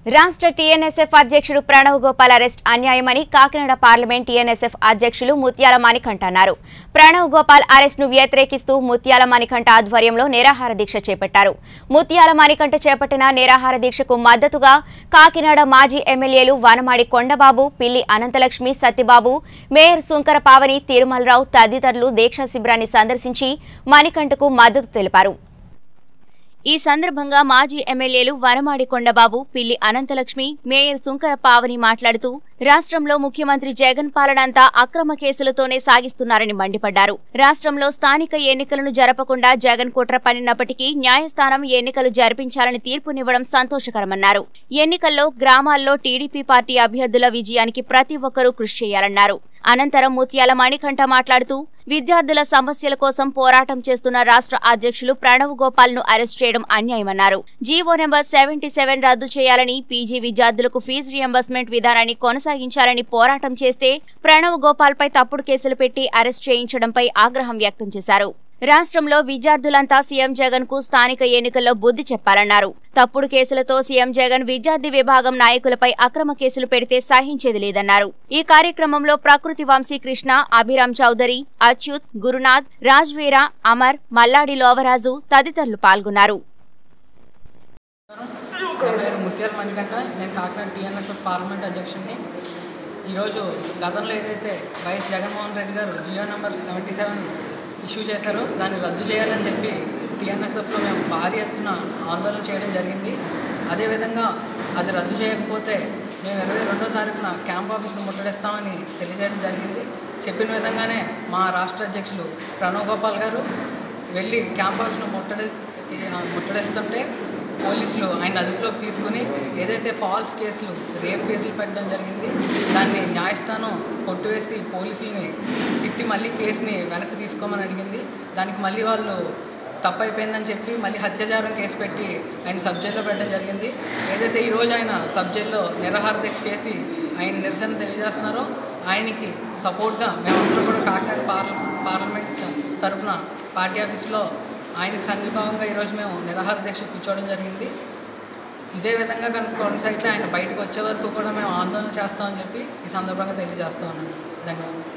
రాష్ట్ర టీఎన్ఎస్ఎఫ్ అధ్యక్షుడు ప్రణవ్ గోపాల్ అరెస్ట్ అన్యాయమని కాకినాడ పార్లమెంట్ టీఎన్ఎస్ఎఫ్ అధ్యక్షులు ముత్యాల మణికంఠ అన్నారు ప్రణవ్ గోపాల్ అరెస్ట్ ను వ్యతిరేకిస్తూ ముత్యాల మణికంఠ ఆధ్వర్యంలో నిరాహార దీక్ష చేపట్టారు ముత్యాల మణికంఠ చేపట్టిన నిరాహార దీక్షకు మద్దతుగా కాకినాడ మాజీ ఎమ్మెల్యేలు వనమాడి కొండబాబు పిల్లి అనంతలక్ష్మి సత్యబాబు మేయర్ సుంకర పావని తిరుమలరావు తదితరులు దీక్షా శిబిరాన్ని సందర్శించి మణికంఠకు మద్దతు తెలిపారు ఈ సందర్భంగా మాజీ ఎమ్మెల్యేలు వరమాడి కొండబాబు పిల్లి అనంతలక్ష్మి మేయర్ సుంకర పావని మాట్లాడుతూ రాష్ట్రంలో ముఖ్యమంత్రి జగన్ పాలన అంతా అక్రమ కేసులతోనే సాగిస్తున్నారని మండిపడ్డారు రాష్ట్రంలో స్థానిక ఎన్నికలను జరపకుండా జగన్ కుట్ర పన్నినప్పటికీ న్యాయస్థానం ఎన్నికలు జరిపించాలని తీర్పునివ్వడం సంతోషకరమన్నారు ఎన్నికల్లో గ్రామాల్లో టీడీపీ పార్టీ అభ్యర్థుల విజయానికి ప్రతి ఒక్కరూ కృషి చేయాలన్నారు అనంతరం ముత్యాల మణికంఠ మాట్లాడుతూ విద్యార్థుల సమస్యల కోసం పోరాటం చేస్తున్న రాష్ట్ర అధ్యక్షులు ప్రణవ్ గోపాల్ ను అరెస్ట్ చేయడం అన్యాయమన్నారు జీవో నెంబర్ సెవెంటీ సెవెన్ రద్దు చేయాలని పీజీ విద్యార్థులకు ఫీజు రియంబర్స్మెంట్ విధానాన్ని కొనసాగించాలని పోరాటం చేస్తే ప్రణవ్ గోపాల్ పై తప్పుడు కేసులు పెట్టి అరెస్ట్ చేయించడంపై ఆగ్రహం వ్యక్తం చేశారు రాష్ట్రంలో విద్యార్థులంతా సీఎం జగన్ కు స్థానిక ఎన్నికల్లో బుద్ధి చెప్పాలన్నారు తప్పుడు కేసులతో సీఎం జగన్ విద్యార్థి విభాగం నాయకులపై అక్రమ కేసులు పెడితే సహించేది లేదన్నారు ఈ కార్యక్రమంలో ప్రకృతి వంశీ కృష్ణ అభిరామ్ చౌదరి అచ్యుత్ గురునాథ్ రాజ్వీర అమర్ మల్లాడి లోవరాజు తదితరులు పాల్గొన్నారు నా పేరు ముత్యాల మణికంఠ నేను కాకినాడ టీఎన్ఎస్ఎఫ్ పార్లమెంట్ అధ్యక్షుడిని ఈరోజు గతంలో ఏదైతే YS Jaganmohan Reddy garu G O number seventy seven issue చేశారో దాన్ని రద్దు చేయాలని చెప్పి టీఎన్ఎస్ఎఫ్లో మేము భారీ ఎత్తున ఆందోళన చేయడం జరిగింది అదేవిధంగా అది రద్దు చేయకపోతే మేము ఇరవై రెండో తారీఖున క్యాంప్ ఆఫీస్ను ముట్టడిస్తామని తెలియజేయడం జరిగింది చెప్పిన విధంగానే మా రాష్ట్ర అధ్యక్షులు ప్రణవ్ గోపాల్ గారు వెళ్ళి క్యాంప్ ఆఫీస్ను ముట్టడి ముట్టడిస్తుంటే పోలీసులు ఆయన అదుపులోకి తీసుకుని ఏదైతే ఫాల్స్ కేసులు రేప్ కేసులు పెట్టడం జరిగింది దాన్ని న్యాయస్థానం కొట్టువేసి పోలీసుల్ని తిట్టి మళ్ళీ కేసుని వెనక్కి తీసుకోమని అడిగింది దానికి మళ్ళీ వాళ్ళు తప్పైపోయిందని చెప్పి మళ్ళీ హత్యాచారం కేసు పెట్టి ఆయన సబ్ జైల్లో పెట్టడం జరిగింది ఏదైతే ఈరోజు ఆయన సబ్ జైల్లో నిరాహార దీక్ష చేసి ఆయన నిరసన తెలియజేస్తున్నారో ఆయనకి సపోర్ట్గా మేమందరం కూడా కాకినాడ పార్ల పార్లమెంట్ తరఫున పార్టీ ఆఫీస్లో ఆయనకు సంఘీభావంగా ఈరోజు మేము నిరాహార దీక్ష కూర్చోవడం జరిగింది ఇదే విధంగా కనుక కొనసాగితే ఆయన బయటకు వచ్చే వరకు కూడా మేము ఆందోళన చేస్తామని చెప్పి ఈ సందర్భంగా తెలియజేస్తా ఉన్నాను ధన్యవాదాలు